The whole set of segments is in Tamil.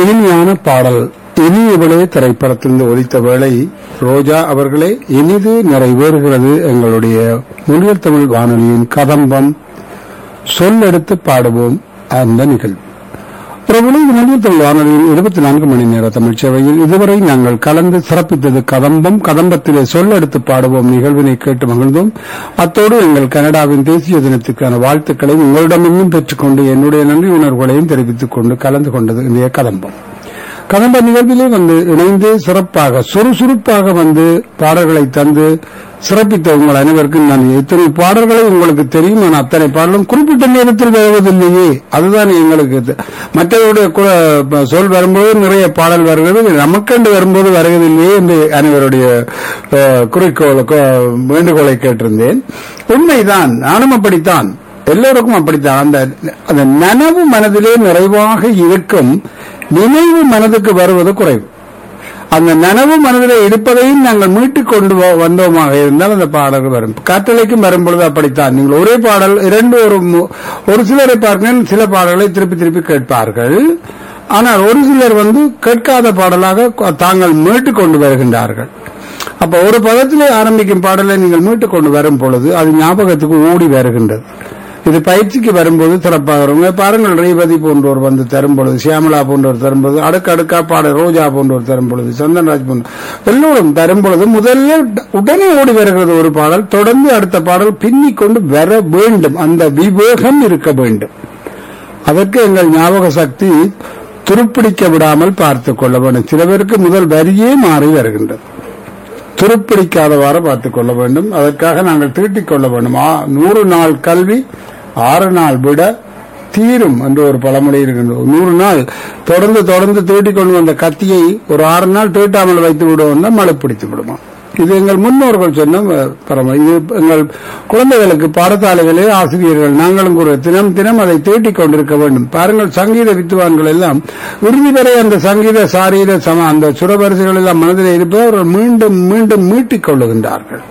இனிமையான பாடல் இனியவளே திரைப்படத்திலிருந்து ஒலித்த வேளை ரோஜா அவர்களே இனிது நிறைவேறுகிறது எங்களுடைய மொழியல் தமிழ் வானொலியின் கதம்பம் சொல்லெடுத்து பாடுவோம் அந்த நிகழ்வு பிரபல மொழியல் தமிழ் வானொலியின் இருபத்தி நான்கு மணி நேர தமிழ் சேவையில் இதுவரை நாங்கள் கலந்து சிறப்பித்தது கதம்பம் கதம்பத்திலே சொல்லெடுத்து பாடுவோம் நிகழ்வினை கேட்டு மகிழ்ந்தோம் அத்தோடு எங்கள் கனடாவின் தேசிய தினத்துக்கான வாழ்த்துக்களை உங்களிடமின்னும் பெற்றுக்கொண்டு என்னுடைய நன்றி உணர்வுகளையும் தெரிவித்துக் கொண்டு கலந்து கொண்டது இன்றைய கதம்பம் கதம்ப நிகழ்விலே வந்து இணைந்து சிறப்பாக சுறுசுறுப்பாக வந்து பாடல்களை தந்து சிறப்பித்த உங்கள் அனைவருக்கும் நான் இத்தனை பாடல்களை உங்களுக்கு தெரியும் நான் அத்தனை பாடலும் குறிப்பிட்ட நேரத்தில் வருவதில்லையே அதுதான் எங்களுக்கு தெ- மற்றவருடைய கு- சொல் வரும்போது நிறைய பாடல் வருகிறது நமக்கென்று வரும்போது வருவதில்லையே என்று அனைவருடைய அஹ், குறிக்கோள் கு- வேண்டுகோளை கேட்டிருந்தேன் உண்மைதான் நானும் அப்படித்தான் எல்லோருக்கும் அப்படித்தான் அந்த அந்த நனவு மனதிலே நிறைவாக இருக்கும் நினைவு மனதுக்கு வருவது குறைவு அந்த நனவு மனதிலே இருப்பதையும் நாங்கள் மீட்டுக் கொண்டு வ- வந்தோமாக இருந்தால் அந்த பாடல்கள் வரும் காற்றலைக்கும் வரும்பொழுது அப்படித்தான் நீங்கள் ஒரே பாடல் இரண்டு ஒரு மு- ஒரு சிலரை பார்க்கிறேன் சில பாடல்களை திருப்பி திருப்பி கேட்பார்கள் ஆனால் ஒரு சிலர் வந்து கேட்காத பாடலாக கொ- தாங்கள் மீட்டுக் கொண்டு வருகின்றார்கள் அப்ப ஒரு பதத்திலே ஆரம்பிக்கும் பாடலை நீங்கள் மீட்டுக் கொண்டு வரும் பொழுது அது ஞாபகத்துக்கு ஓடி வருகின்றது இது பயிற்சிக்கு வரும்போது சிறப்பாக வரும் இங்க பாருங்கள் ரேவதி போன்றோர் வந்து தரும் பொழுது சியாமலா போன்றோர் தரும் பொழுது அடுக்கு அடுக்கா பாட ரோஜா போன்றோர் தரும் பொழுது சந்தன்ராஜ் போன்ற எல்லோரும் தரும் பொழுது முதல்ல உடனே ஓடி வருகிறது ஒரு பாடல் தொடர்ந்து அடுத்த பாடல் பின்னிக் கொண்டு வர வேண்டும் அந்த விவேகம் இருக்க வேண்டும் அதற்கு எங்கள் ஞாபக சக்தி துருப்பிடிக்க விடாமல் பார்த்துக் கொள்ள வேண்டும் சில பேருக்கு முதல் வரியே மாறி வருகின்றது துருப்பிடிக்காதவாறு பார்த்துக் கொள்ள வேண்டும் அதற்காக நாங்கள் தீட்டிக் கொள்ள வேண்டும் ஆ, நூறு நாள் கல்வி ஆறு நாள் விட தீரும் என்று ஒரு பழமொழி இருக்கின்றது நூறு நாள் தொடர்ந்து தொடர்ந்து தீட்டிக் கொண்டு வந்த கத்தியை ஒரு ஆறு நாள் தீட்டாமல் வைத்து விடுவோம்னா மழை பிடித்து விடுமா இது எங்கள் முன்னோர்கள் சொன்ன அஹ், பரம இது எங்கள் குழந்தைகளுக்கு பாடசாலைகளே ஆசிரியர்கள் நாங்களும் கூட தினம் தினம் அதை தீட்டிக் கொண்டிருக்க வேண்டும் பாருங்கள் சங்கீத வித்துவான்கள் எல்லாம் இறுதி வரை அந்த சங்கீத சாரீர சம அந்த சுரவரிசைகள் எல்லாம் மனதில் இருப்பதை அவர்கள் மீண்டும் மீண்டும் மீட்டிக் கொள்ளுகின்றார்கள்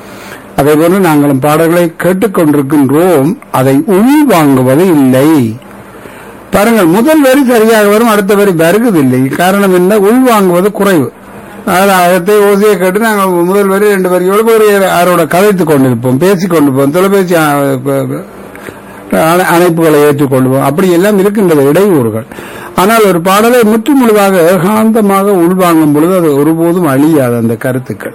அதே போன்று நாங்களும் பாடல்களை கேட்டுக்கொண்டிருக்கின்றோம் அதை உள் வாங்குவது இல்லை பாருங்கள் முதல் வரி சரியாக வரும் அடுத்த வரி வருவதில்லை காரணம் என்ன உள் வாங்குவது குறைவு அதாவது ஆயத்தை ஓசியை கேட்டு நாங்கள் முதல் வரி ரெண்டு வரியோடு ஒரு யாரோட கதைத்துக் கொண்டிருப்போம் பேசிக் கொண்டிருப்போம் தொலைபேசி ஆ, ப- ப- அணை- அணைப்புகளை ஏற்றுக்கொள்வோம் அப்படி எல்லாம் இருக்கின்றது இடையூறுகள் ஆனால் ஒரு பாடலை முற்று முழுதாக ஏகாந்தமாக உள்வாங்கும் பொழுது அது ஒருபோதும் அழியாது அந்த கருத்துக்கள்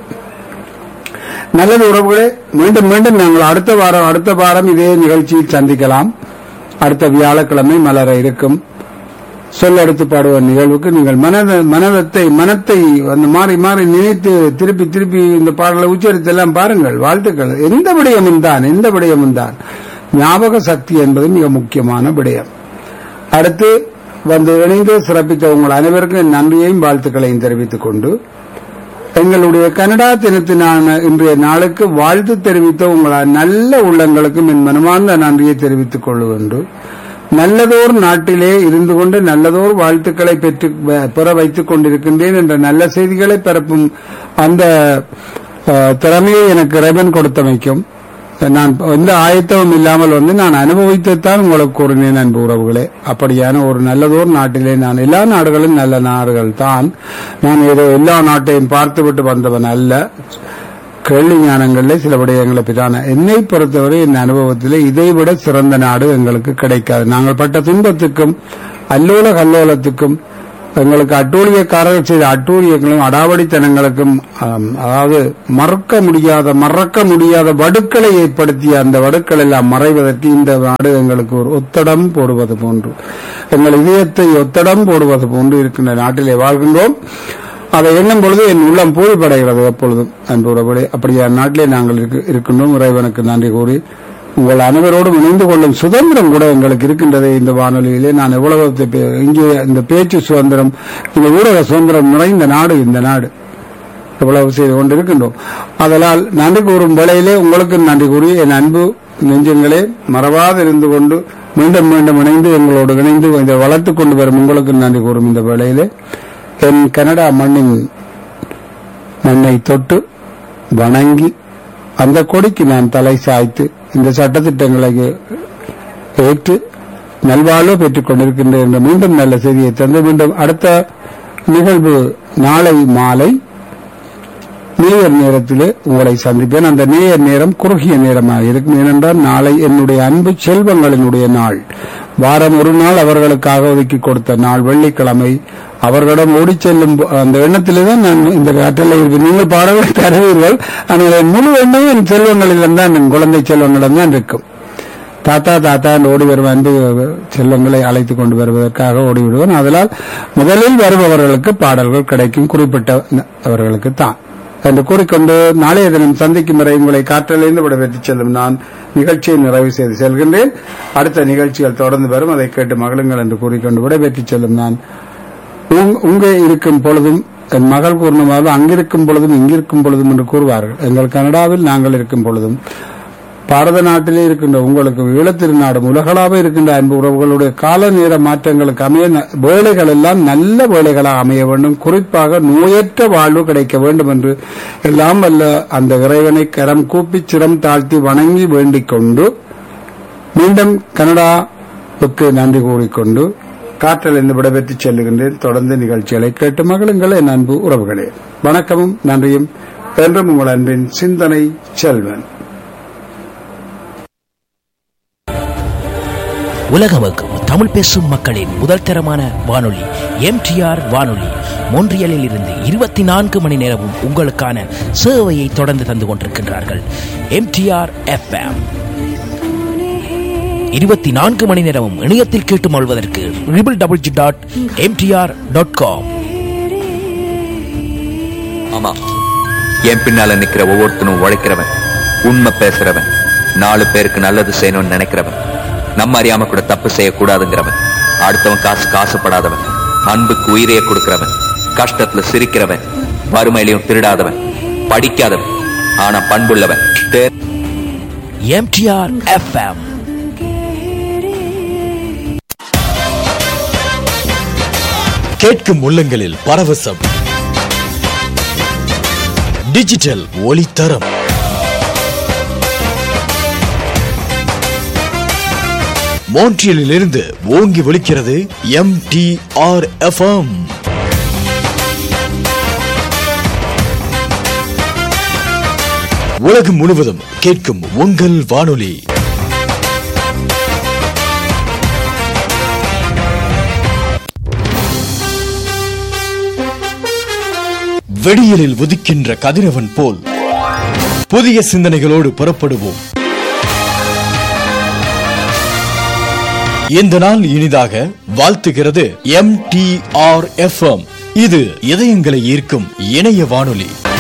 நல்லது உறவுகளே மீண்டும் மீண்டும் நாங்கள் அடுத்த வாரம் அடுத்த வாரம் இதே நிகழ்ச்சியில் சந்திக்கலாம் அடுத்த வியாழக்கிழமை மலர இருக்கும் சொல்லெடுத்து பாடுவ நிகழ்வுக்கு நீங்கள் மனத மனதத்தை மனத்தை அந்த மாறி மாறி நினைத்து திருப்பி திருப்பி இந்த பாடலை உச்சரித்து எல்லாம் பாருங்கள் வாழ்த்துக்கள் எந்த விடயமும் தான் எந்த விடயமும் தான் ஞாபக சக்தி என்பது மிக முக்கியமான விடயம் அடுத்து வந்து இணைந்து சிறப்பித்த உங்கள் அனைவருக்கும் என் நன்றியையும் வாழ்த்துக்களையும் தெரிவித்துக் கொண்டு எங்களுடைய கனடா தினத்தினான இன்றைய நாளுக்கு வாழ்த்து தெரிவித்த உங்கள் நல்ல உள்ளங்களுக்கும் என் மனமார்ந்த நன்றியை தெரிவித்துக் கொள்ளுகின்றோம் நல்லதோர் நாட்டிலே இருந்து கொண்டு நல்லதோர் வாழ்த்துக்களை பெற்று வ- பெற வைத்துக் கொண்டிருக்கின்றேன் என்ற நல்ல செய்திகளை பரப்பும் அந்த அஹ், திறமையை எனக்கு இறைவன் கொடுத்தமைக்கும் நான் எந்த ஆயத்தமும் இல்லாமல் வந்து நான் அனுபவித்துத்தான் உங்களுக்கு கூறினேன் அன்பு உறவுகளே அப்படியான ஒரு நல்லதோர் நாட்டிலே நான் எல்லா நாடுகளும் நல்ல நாடுகள் தான் நான் ஏதோ எல்லா நாட்டையும் பார்த்துவிட்டு வந்தவன் அல்ல கேள்வி ஞானங்களில் சில விடயங்களை பிதான என்னை பொறுத்தவரை என் அனுபவத்திலே இதைவிட சிறந்த நாடு எங்களுக்கு கிடைக்காது நாங்கள் பட்ட துன்பத்துக்கும் அல்லோல கல்லோலத்துக்கும் எங்களுக்கு அட்டூழியக்காரர்கள் செய்த அட்டூழியங்களும் அடாவடித்தனங்களுக்கும் ஆம், அதாவது மறக்க முடியாத மறக்க முடியாத வடுக்களை ஏற்படுத்திய அந்த வடுக்கள் எல்லாம் மறைவதற்கு இந்த நாடு எங்களுக்கு ஒரு ஒத்தடம் போடுவது போன்று எங்கள் இதயத்தை ஒத்தடம் போடுவது போன்று இருக்கின்ற நாட்டிலே வாழ்கின்றோம் அதை எண்ணும் பொழுது என் உள்ளம் பூரிப்படைகிறது எப்பொழுதும் அன்பு உறவுகளே அப்படியான நாட்டிலே நாங்கள் இருக்கு- இருக்கின்றோம் இறைவனுக்கு நன்றி கூறி உங்கள் அனைவரோடும் இணைந்து கொள்ளும் சுதந்திரம் கூட எங்களுக்கு இருக்கின்றது இந்த வானொலியிலே நான் எவ்வளவு பே- இங்கே இந்த பேச்சு சுதந்திரம் இந்த ஊடக சுதந்திரம் நிறைந்த நாடு இந்த நாடு எவ்வளவு செய்து கொண்டிருக்கின்றோம் அதனால் நன்றி கூறும் வேளையிலே உங்களுக்கு நன்றி கூறி என் அன்பு நெஞ்சங்களே மறவாது இருந்து கொண்டு மீண்டும் மீண்டும் இணைந்து எங்களோடு இணைந்து இதை வளர்த்துக் கொண்டு வரும் உங்களுக்கு நன்றி கூறும் இந்த வேளையிலே என் கனடா மண்ணின் மண்ணை தொட்டு வணங்கி அந்த கொடிக்கு நான் தலை சாய்த்து இந்த சட்டத்திட்டங்களை ஏற்று நல்வாழ்வு பெற்றுக் கொண்டிருக்கின்றேன் என்ற மீண்டும் நல்ல செய்தியை தந்து மீண்டும் அடுத்த நிகழ்வு நாளை மாலை நேயர் நேரத்திலே உங்களை சந்திப்பேன் அந்த நேயர் நேரம் குறுகிய நேரமாக இருக்கும் ஏனென்றால் நாளை என்னுடைய அன்பு செல்வங்களினுடைய நாள் வாரம் ஒரு நாள் அவர்களுக்காக ஒதுக்கி கொடுத்த நாள் வெள்ளிக்கிழமை அவர்களிடம் ஓடிச் செல்லும் போ- அந்த எண்ணத்திலே தான் நான் இந்த கட்டளை இருக்கு நீங்கள் பாடல்கள் தருவீர்கள் ஆனால் என் முழு எண்ணமும் என் செல்வங்களிடம் தான் என் குழந்தை செல்வங்களிடம் தான் இருக்கும் தாத்தா தாத்தா என்று ஓடி வருவன் அன்பு செல்வங்களை அழைத்துக் கொண்டு வருவதற்காக ஓடி விடுவேன் அதனால் முதலில் வருபவர்களுக்கு பாடல்கள் கிடைக்கும் குறிப்பிட்ட அவர்களுக்கு தான் என்று கூறிக்கொண்டு நாளைய தினம் சந்திக்கும் வரை உங்களை காற்றலிருந்து விடைபெற்றுச் செல்லும் நான் நிகழ்ச்சியை நிறைவு செய்து செல்கின்றேன் அடுத்த நிகழ்ச்சிகள் தொடர்ந்து வரும் அதை கேட்டு மகளுங்கள் என்று கூறிக்கொண்டு விடைபெற்றுச் செல்லும் நான் உங்- உங்க இருக்கும் பொழுதும் என் மகள் கூறினவாறு அங்கிருக்கும் பொழுதும் இங்கிருக்கும் பொழுதும் என்று கூறுவார்கள் எங்கள் கனடாவில் நாங்கள் இருக்கும் பொழுதும் பாரத நாட்டிலே இருக்கின்ற உங்களுக்கு ஈழத்திருநாடும் உலகளாக இருக்கின்ற அன்பு உறவுகளுடைய கால நேர மாற்றங்களுக்கு அமைய ந- வேலைகள் எல்லாம் நல்ல வேலைகளாக அமைய வேண்டும் குறிப்பாக நோயற்ற வாழ்வு கிடைக்க வேண்டும் என்று எல்லாம் வல்ல அந்த இறைவனை கரம் கூப்பி சிரம் தாழ்த்தி வணங்கி வேண்டிக் கொண்டு மீண்டும் கனடாவுக்கு நன்றி கூறிக்கொண்டு காற்றல் இருந்து விடைபெற்றுச் செல்லுகின்றேன் தொடர்ந்து நிகழ்ச்சிகளை கேட்டு மகளுங்கள் என் அன்பு உறவுகளே வணக்கமும் நன்றியும் என்றும் உங்கள் அன்பின் சிந்தனை செல்வன் உலகமக்கும் தமிழ் பேசும் மக்களின் முதல் தரமான வானொலி எம்டிஆர் வானொலி மொன்றியலில் இருந்து இருபத்தி நான்கு மணி நேரமும் உங்களுக்கான சேவையை தொடர்ந்து தந்து கொண்டிருக்கின்றார்கள் எம்டிஆர் எஃப்எம் இருபத்தி நான்கு மணி நேரமும் இணையத்தில் கேட்டு மொழ்வதற்கு triple double G dot MTR dot com ஆமா என் பின்னால நிக்கிற ஒவ்வொருத்தனும் உழைக்கிறவன் உண்மை பேசுறவன் நாலு பேருக்கு நல்லது செய்யணும்னு நினைக்கிறவன் நம்ம அறியாம கூட தப்பு செய்யக்கூடாதுங்கிறவன் அடுத்தவன் காசு காசுப்படாதவன் அன்புக்கு உயிரையே கொடுக்கிறவன் கஷ்டத்துல சிரிக்கிறவன் வறுமையிலையும் திருடாதவன் படிக்காதவன் ஆனா பண்புள்ளவன் தே- எம்டிஆர் எஃப்எம் கேட்கும் உள்ளங்களில் பரவசம் டிஜிட்டல் ஒளித்தரம் மோன்ட்ரியலில் இருந்து ஓங்கி ஒலிக்கிறது எம் டி ஆர் உலகம் முழுவதும் கேட்கும் உங்கள் வானொலி வெடியலில் உதிக்கின்ற கதிரவன் போல் புதிய சிந்தனைகளோடு புறப்படுவோம் இந்த நாள் இனிதாக வாழ்த்துகிறது எம் டி ஆர் எஃப் இது இதயங்களை ஈர்க்கும் இணைய வானொலி